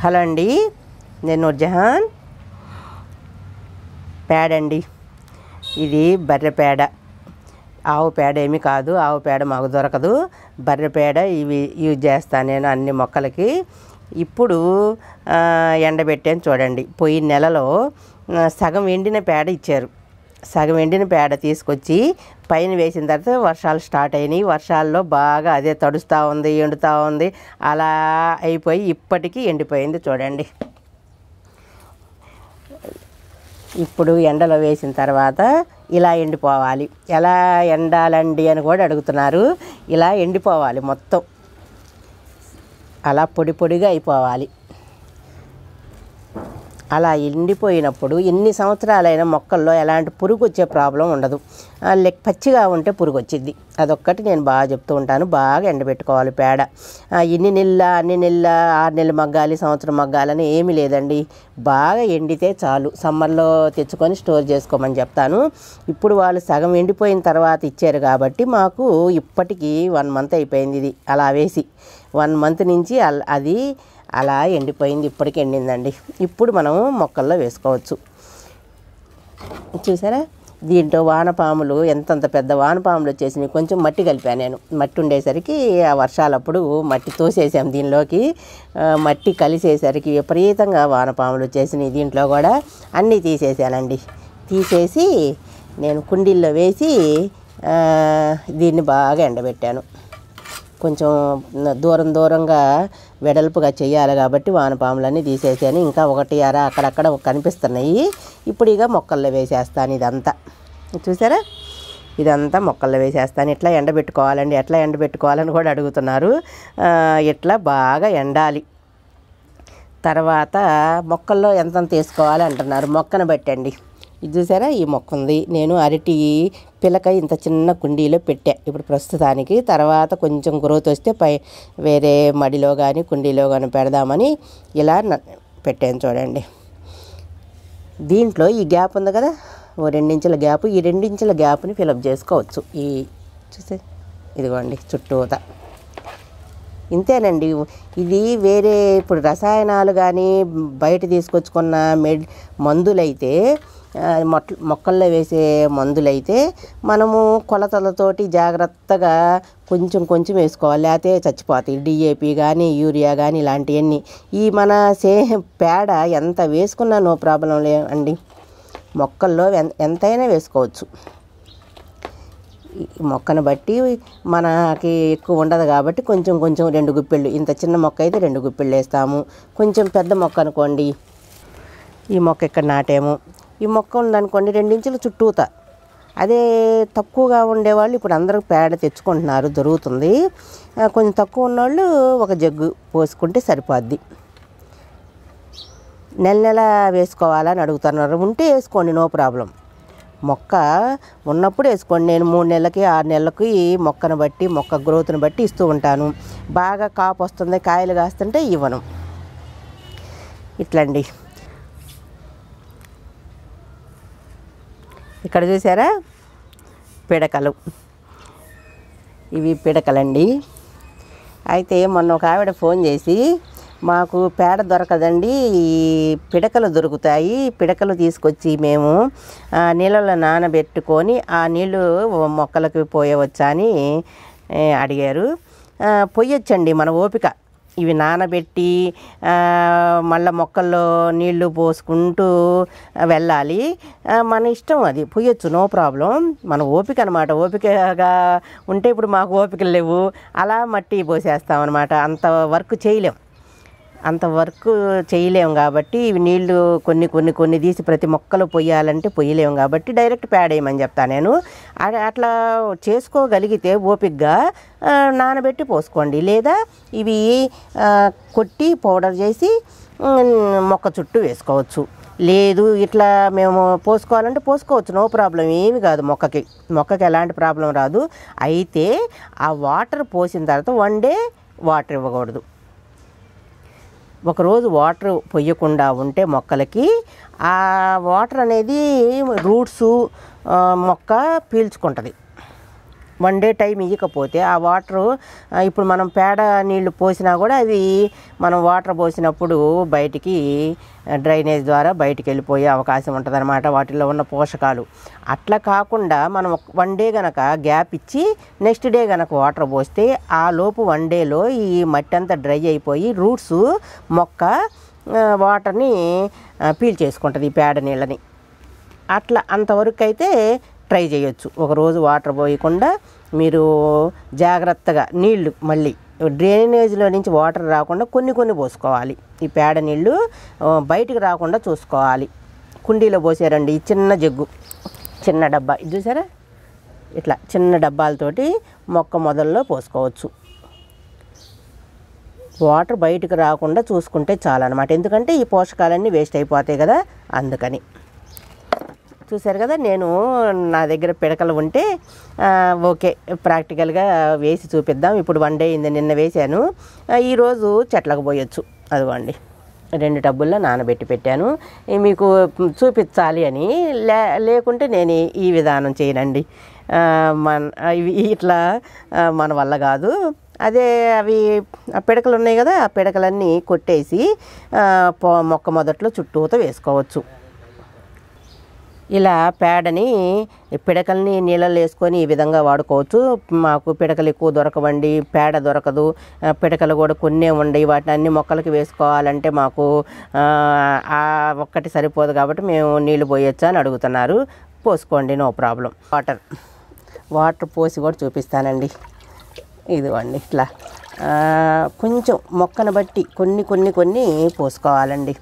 hello అండి నేను నూర్జహాన్ పేడ అండి ఇది బర్రె పేడ ఆవు పేడ ఏమీ కాదు ఆవు పేడ మాకు దొరకదు బర్రె పేడ ఇవి యూజ్ చేస్తాను నేను అన్ని మొక్కలకి ఇప్పుడు ఆ, ఎండబెట్టాను చూడండి పోయిన నెలలో ఆ, సగం ఎండిన పేడ ఇచ్చారు సగం ఎండిన పేడ తీసుకొచ్చి పైన వేసిన తర్వాత వర్షాలు స్టార్ట్ అయినాయి వర్షాల్లో బాగా అదే తడుస్తూ ఉంది ఎండుతూ ఉంది అలా అయిపోయి ఇప్పటికీ ఎండిపోయింది చూడండి ఇప్పుడు ఎండలో వేసిన తర్వాత ఇలా ఎండిపోవాలి ఎలా ఎండాలండి అని కూడా అడుగుతున్నారు ఇలా ఎండిపోవాలి మొత్తం అలా పొడి పొడిగా అయిపోవాలి అలా ఎండిపోయినప్పుడు ఎన్ని సంవత్సరాలైన మొక్కల్లో ఎలాంటి పురుగు వచ్చే ప్రాబ్లం ఉండదు ఆ, లెక్ పచ్చిగా ఉంటే పురుగు వచ్చింది అదొక్కటి నేను బాగా చెప్తూ ఉంటాను బాగా ఎండబెట్టుకోవాలి పేడ ఆ, ఇన్ని నెలల అన్ని నెలల ఆరు నెలలు మగ్గాలి సంవత్సరం మగ్గాలని ఏమీ లేదండి బాగా ఎండితే చాలు సమ్మర్లో తెచ్చుకొని స్టోర్ చేసుకోమని చెప్తాను ఇప్పుడు వాళ్ళు సగం ఎండిపోయిన తర్వాత ఇచ్చారు కాబట్టి మాకు ఇప్పటికీ వన్ మంత్ అయిపోయింది ఇది అలా వేసి వన్ మంత్ నుంచి అల్- అది అలా ఎండిపోయింది ఇప్పటికి ఎండిందండి ఇప్పుడు మనం మొక్కల్లో వేసుకోవచ్చు చూసారా దీంట్లో వానపాములు ఎంతంత పెద్ద వానపాములు వచ్చేసినాయి కొంచెం మట్టి కలిపాను నేను మట్టి ఉండేసరికి ఆ వర్షాలప్పుడు మట్టి తోసేసాం దీనిలోకి ఆ, మట్టి కలిసేసరికి విపరీతంగా వానపాములు వచ్చేసినాయి దీంట్లో కూడా అన్నీ తీసేసానండి తీసేసి నేను కుండీల్లో వేసి ఆ, దీన్ని బాగా ఎండబెట్టాను కొంచెం దూరం దూరంగా వెడల్పుగా చేయాలి కాబట్టి వానపాములన్నీ తీసేసాను ఇంకా ఒకటి అర అక్కడక్కడ కనిపిస్తున్నాయి ఇప్పుడు ఇక మొక్కల్లో వేసేస్తాను ఇదంతా చూసారా ఇదంతా మొక్కల్లో వేసేస్తాను ఇట్లా ఎండబెట్టుకోవాలండి ఎట్లా ఎండబెట్టుకోవాలని కూడా అడుగుతున్నారు ఆ, ఇట్లా బాగా ఎండాలి తర్వాత మొక్కల్లో ఎంతంత వేసుకోవాలి అంటున్నారు మొక్కను బట్టండి ఇది చూసారా ఈ మొక్క ఉంది నేను అరటి పిలక ఇంత చిన్న కుండీలో పెట్టా ఇప్పుడు ప్రస్తుతానికి తర్వాత కొంచెం గ్రోత్ వస్తే పై వేరే మడిలో కానీ కుండీలో కానీ పెడదామని ఇలా న- పెట్టాను చూడండి దీంట్లో ఈ గ్యాప్ ఉంది కదా ఓ రెండించుల గ్యాప్ ఈ రెండించుల గ్యాప్ని ఫిలప్ చేసుకోవచ్చు ఈ చూసే ఇదిగోండి చుట్టూత ఇంతేనండి ఇది వేరే ఇప్పుడు రసాయనాలు కానీ బయట తీసుకొచ్చుకున్న మెడ్ మందులైతే ఆ, మొట్ మొక్కల్లో వేసే మందులైతే మనము కొలతలతోటి జాగ్రత్తగా కొంచెం కొంచెం వేసుకోవాలి లేకపోతే చచ్చిపోతాయి డిఏపి కానీ యూరియా కానీ ఇలాంటివన్నీ ఈ మన సే పేడ ఎంత వేసుకున్నా నో ప్రాబ్లం లే అండి మొక్కల్లో ఎన్- ఎంతైనా వేసుకోవచ్చు ఈ మొక్కను బట్టి మనకి ఎక్కువ ఉండదు కాబట్టి కొంచెం కొంచెం రెండు గుప్పిళ్ళు ఇంత చిన్న మొక్క అయితే రెండు గుప్పిళ్ళు వేస్తాము కొంచెం పెద్ద మొక్క అనుకోండి ఈ మొక్క ఇక్కడ నాటాము ఈ మొక్క ఉందనుకోండి రెండించులు చుట్టూత అదే తక్కువగా ఉండేవాళ్ళు ఇప్పుడు అందరూ పేడ తెచ్చుకుంటున్నారు దొరుకుతుంది ఆ, కొంచెం తక్కువ ఉన్నవాళ్ళు ఒక జగ్గు పోసుకుంటే సరిపోద్ది నెల నెల వేసుకోవాలని అడుగుతున్నారు ఉంటే వేసుకోండి నో ప్రాబ్లం మొక్క ఉన్నప్పుడు వేసుకోండి నేను మూడు నెలలకి ఆరు నెలలకి మొక్కను బట్టి మొక్క గ్రోత్ని బట్టి ఇస్తూ ఉంటాను బాగా కాపు వస్తుంది కాయలు కాస్తుంటే ఇవ్వను ఇట్లండి ఇక్కడ చూసారా పిడకలు ఇవి పిడకలండి అయితే మొన్న ఒక ఆవిడ ఫోన్ చేసి మాకు పేడ దొరకదండి ఈ పిడకలు దొరుకుతాయి పిడకలు తీసుకొచ్చి మేము ఆ, నీళ్ళలో నానబెట్టుకొని ఆ నీళ్ళు మొక్కలకు పోయవచ్చా అని ఏ, అడిగారు ఆ, పొయ్యొచ్చండి మన ఓపిక ఇవి నానబెట్టి ఆ, మళ్ళీ మొక్కల్లో నీళ్లు పోసుకుంటూ వెళ్ళాలి ఆ, మన ఇష్టం అది పొయ్యొచ్చు నో ప్రాబ్లం మన ఓపిక అనమాట ఓపికగా ఉంటే ఇప్పుడు మాకు ఓపికలు లేవు అలా మట్టి పోసేస్తాం అనమాట అంత వర్క్ చేయలేం అంత వర్క్ చేయలేము కాబట్టి ఇవి నీళ్లు కొన్ని కొన్ని కొన్ని తీసి ప్రతి మొక్కలు పొయ్యాలంటే పొయ్యలేము కాబట్టి డైరెక్ట్ ప్యాడ్ వేయమని చెప్తాను నేను అ- అట్లా చేసుకోగలిగితే ఓపిక్గా ఆ, నానబెట్టి పోసుకోండి లేదా ఇవి ఆ, కొట్టి పౌడర్ చేసి ఉమ్, మొక్క చుట్టూ వేసుకోవచ్చు లేదు ఇట్లా మేము పోసుకోవాలంటే పోసుకోవచ్చు నో ప్రాబ్లం ఏమి కాదు మొక్కకి మొక్కకి ఎలాంటి ప్రాబ్లం రాదు అయితే ఆ వాటర్ పోసిన తర్వాత వన్ డే వాటర్ ఇవ్వకూడదు ఒకరోజు వాటర్ పొయ్యకుండా ఉంటే మొక్కలకి ఆ వాటర్ అనేది రూట్స్ మొక్క పీల్చుకుంటుంది వన్ డే టైం ఇవ్వకపోతే ఆ వాటర్ ఇప్పుడు మనం పేడ నీళ్లు పోసినా కూడా అవి మనం వాటర్ పోసినప్పుడు బయటికి డ్రైనేజ్ ద్వారా బయటికి వెళ్ళిపోయే అవకాశం ఉంటుంది వాటిల్లో ఉన్న పోషకాలు అట్లా కాకుండా మనం వన్ డే గనక గ్యాప్ ఇచ్చి నెక్స్ట్ డే గనక వాటర్ పోస్తే ఆ లోపు వన్ డేలో ఈ మట్టి అంతా డ్రై అయిపోయి రూట్స్ మొక్క ఆ, వాటర్ని ఆ, పీల్ చేసుకుంటుంది ఈ పేడ నీళ్ళని అట్లా అంతవరకు అయితే ట్రై చేయొచ్చు ఒకరోజు వాటర్ పోయకుండా మీరు జాగ్రత్తగా నీళ్లు మళ్ళీ డ్రైనేజ్లో నుంచి వాటర్ రాకుండా కొన్ని కొన్ని పోసుకోవాలి ఈ పేడ నీళ్ళు ఆ, బయటికి రాకుండా చూసుకోవాలి కుండీలో పోసారండి ఈ చిన్న జగ్గు చిన్న డబ్బా ఇది చూసారా ఇట్లా చిన్న డబ్బాలతోటి మొక్క మొదల్లో పోసుకోవచ్చు వాటర్ బయటకు రాకుండా చూసుకుంటే చాలన్నమాట ఎందుకంటే ఈ పోషకాలన్నీ వేస్ట్ అయిపోతాయి కదా అందుకని చూశారు కదా నేను నా దగ్గర పిడకలు ఉంటే ఆ, ఓకే ప్రాక్టికల్గా వేసి చూపిద్దాం ఇప్పుడు వన్ డే అయింది నిన్న వేశాను ఆ, ఈరోజు చెట్లకు పోయొచ్చు అదిగోండి రెండు టబ్బుల్లో నానబెట్టి పెట్టాను ఈ మీకు చూపించాలి అని లే లేకుంటే నేను ఈ- ఈ విధానం చేయనండి ఆ, మన ఇవి ఇట్లా ఆ, మన వల్ల కాదు అదే అవి ఆ పిడకలు ఉన్నాయి కదా ఆ పిడకలన్నీ కొట్టేసి ఆ, పొ- మొక్క మొదట్లో చుట్టూతో వేసుకోవచ్చు ఇలా పేడని పిడకల్ని నీళ్ళల్లో వేసుకొని ఈ విధంగా వాడుకోవచ్చు మాకు పిడకలు ఎక్కువ దొరకవండి పేడ దొరకదు ఆ, పిడకలు కూడా కొన్నే ఉండి వాటిని అన్ని మొక్కలకి వేసుకోవాలంటే మాకు ఆ, ఆ ఒక్కటి సరిపోదు కాబట్టి మేము నీళ్లు పోయొచ్చా అని అడుగుతున్నారు పోసుకోండి నో ప్రాబ్లం వాటర్ వాటర్ పోసి కూడా చూపిస్తానండి ఇదిగోండి ఇట్లా ఆ, కొంచెం మొక్కను బట్టి కొన్ని కొన్ని కొన్ని పోసుకోవాలండి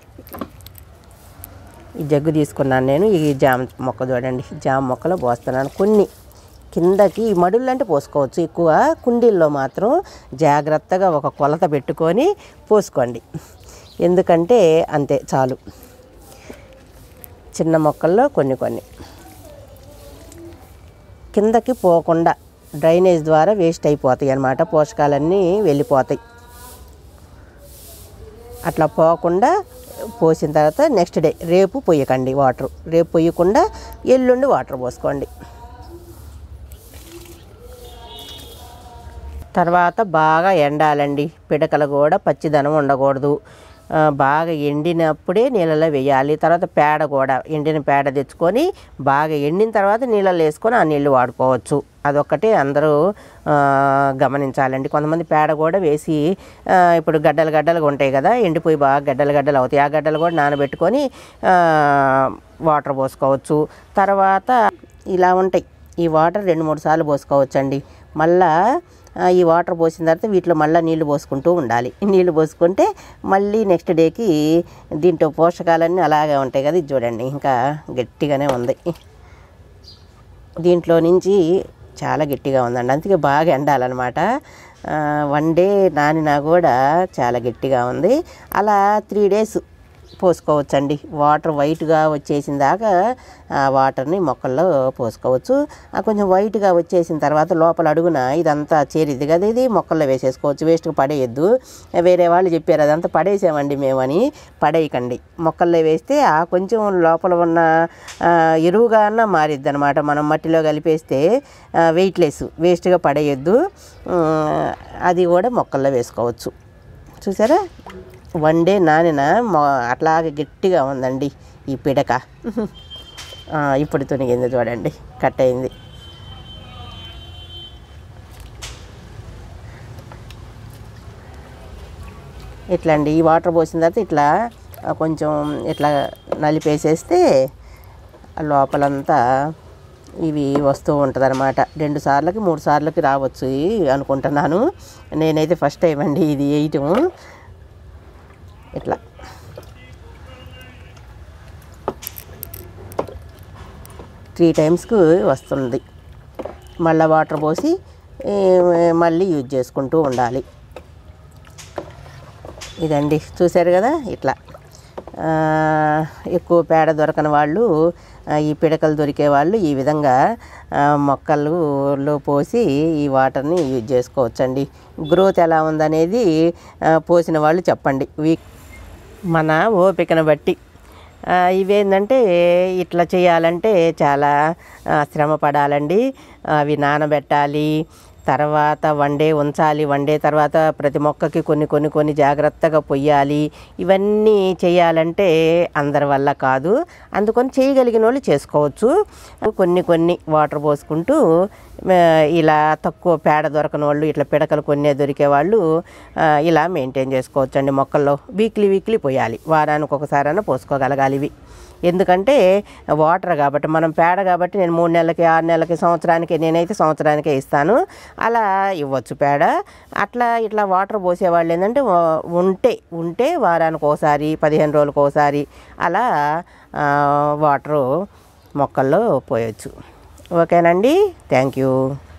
ఈ జగ్గు తీసుకున్నాను నేను ఈ జామ మొక్క చూడండి జామ మొక్కలో పోస్తున్నాను కొన్ని కిందకి ఈ మడుళ్ళు అంటే పోసుకోవచ్చు ఎక్కువ కుండీల్లో మాత్రం జాగ్రత్తగా ఒక కొలత పెట్టుకొని పోసుకోండి ఎందుకంటే అంతే చాలు చిన్న మొక్కల్లో కొన్ని కొన్ని కిందకి పోకుండా డ్రైనేజ్ ద్వారా వేస్ట్ అయిపోతాయి అన్నమాట పోషకాలన్నీ వెళ్ళిపోతాయి అట్లా పోకుండా పోసిన తర్వాత నెక్స్ట్ డే రేపు పొయ్యకండి వాటర్ రేపు పొయ్యకుండా ఎల్లుండి వాటర్ పోసుకోండి తర్వాత బాగా ఎండాలండి పిడకలు కూడా పచ్చిదనం ఉండకూడదు ఆ, బాగా ఎండినప్పుడే నీళ్ళలో వేయాలి తర్వాత పేడ కూడా ఎండిన పేడ తెచ్చుకొని బాగా ఎండిన తర్వాత నీళ్ళలో వేసుకొని ఆ నీళ్ళు వాడుకోవచ్చు అదొక్కటి అందరూ ఆ, గమనించాలండి కొంతమంది పేడ కూడా వేసి ఆ, ఇప్పుడు గడ్డలు గడ్డలుగా ఉంటాయి కదా ఎండిపోయి బాగా గడ్డలు గడ్డలు అవుతాయి ఆ గడ్డలు కూడా నానబెట్టుకొని ఆ, వాటర్ పోసుకోవచ్చు తర్వాత ఇలా ఉంటాయి ఈ వాటర్ రెండు మూడు సార్లు పోసుకోవచ్చండి మళ్ళా ఆ, ఈ వాటర్ పోసిన తర్వాత వీటిలో మళ్ళీ నీళ్లు పోసుకుంటూ ఉండాలి నీళ్లు పోసుకుంటే మళ్ళీ నెక్స్ట్ డేకి దీంట్లో పోషకాలన్నీ అలాగే ఉంటాయి కదా ఇది చూడండి ఇంకా గట్టిగానే ఉంది దీంట్లో నుంచి చాలా గట్టిగా ఉందండి అందుకే బాగా ఎండాలన్నమాట ఆ, వన్ డే నానినా కూడా చాలా గట్టిగా ఉంది అలా త్రీ డేస్ పోసుకోవచ్చండి వాటర్ వైట్గా వచ్చేసిన దాకా ఆ వాటర్ని మొక్కల్లో పోసుకోవచ్చు ఆ కొంచెం వైట్గా వచ్చేసిన తర్వాత లోపల అడుగున ఇదంతా చేరిద్ది కదా ఇది మొక్కల్లో వేసేసుకోవచ్చు వేస్ట్గా పడేయద్దు వేరే వాళ్ళు చెప్పారు అదంతా పడేసామండి మేమని పడేయకండి మొక్కల్లో వేస్తే ఆ కొంచెం లోపల ఉన్న ఆ, ఎరువుగా అన్న మారిద్ది అనమాట మనం మట్టిలో కలిపేస్తే వెయిట్లెస్ వేస్ట్గా పడేయద్దు ఉమ్, అది కూడా మొక్కల్లో వేసుకోవచ్చు చూసారా వన్ డే నానిన మొ అట్లాగే గట్టిగా ఉందండి ఈ పిడక ఆ, ఇప్పుడు తునిగింది చూడండి కట్ అయింది ఇట్లా అండి ఈ వాటర్ పోసిన తర్వాత ఇట్లా ఆ, కొంచెం ఇట్లా నలిపేసేస్తే ఆ లోపలంతా ఇవి వస్తూ ఉంటుంది అనమాట రెండు సార్లకి మూడు సార్లకి రావచ్చు ఇవి అనుకుంటున్నాను నేనైతే ఫస్ట్ టైం అండి ఇది వేయటం ఇట్లా త్రీ టైమ్స్కి వస్తుంది మళ్ళీ వాటర్ పోసి ఏ, మళ్ళీ యూజ్ చేసుకుంటూ ఉండాలి ఇదండి చూశారు కదా ఇట్లా ఆ, ఎక్కువ పేడ దొరకని వాళ్ళు ఆ, ఈ పిడకలు దొరికే వాళ్ళు ఈ విధంగా ఆ, మొక్కల్లో పోసి ఈ వాటర్ని యూజ్ చేసుకోవచ్చండి గ్రోత్ ఎలా ఉందనేది ఆ, పోసిన వాళ్ళు చెప్పండి వీక్ మన ఓపికను బట్టి ఆ, ఇవేంటంటే ఇట్లా చేయాలంటే చాలా ఆ, శ్రమ పడాలండి అవి నానబెట్టాలి తర్వాత వన్ డే ఉంచాలి వన్ డే తర్వాత ప్రతి మొక్కకి కొన్ని కొన్ని కొన్ని జాగ్రత్తగా పొయ్యాలి ఇవన్నీ చేయాలంటే అందరి వల్ల కాదు అందుకని చేయగలిగిన వాళ్ళు చేసుకోవచ్చు కొన్ని కొన్ని వాటర్ పోసుకుంటూ ఆ, ఇలా తక్కువ పేడ దొరకని వాళ్ళు ఇట్లా పిడకలు కొన్నే దొరికే వాళ్ళు ఆ, ఇలా మెయింటైన్ చేసుకోవచ్చు అండి మొక్కల్లో వీక్లీ వీక్లీ పోయాలి వారానికి ఒకసారైనా పోసుకోగలగాలి ఇవి ఎందుకంటే వాటర్ కాబట్టి మనం పేడ కాబట్టి నేను మూడు నెలలకి ఆరు నెలలకి సంవత్సరానికి నేనైతే సంవత్సరానికే ఇస్తాను అలా ఇవ్వచ్చు పేడ అట్లా ఇట్లా వాటర్ పోసేవాళ్ళు ఏంటంటే వా- ఉంటే ఉంటే వారానికి ఒకసారి పదిహేను రోజులకు ఒకసారి అలా ఆ, వాటరు మొక్కల్లో పోయొచ్చు ఓకేనండి థ్యాంక్ యూ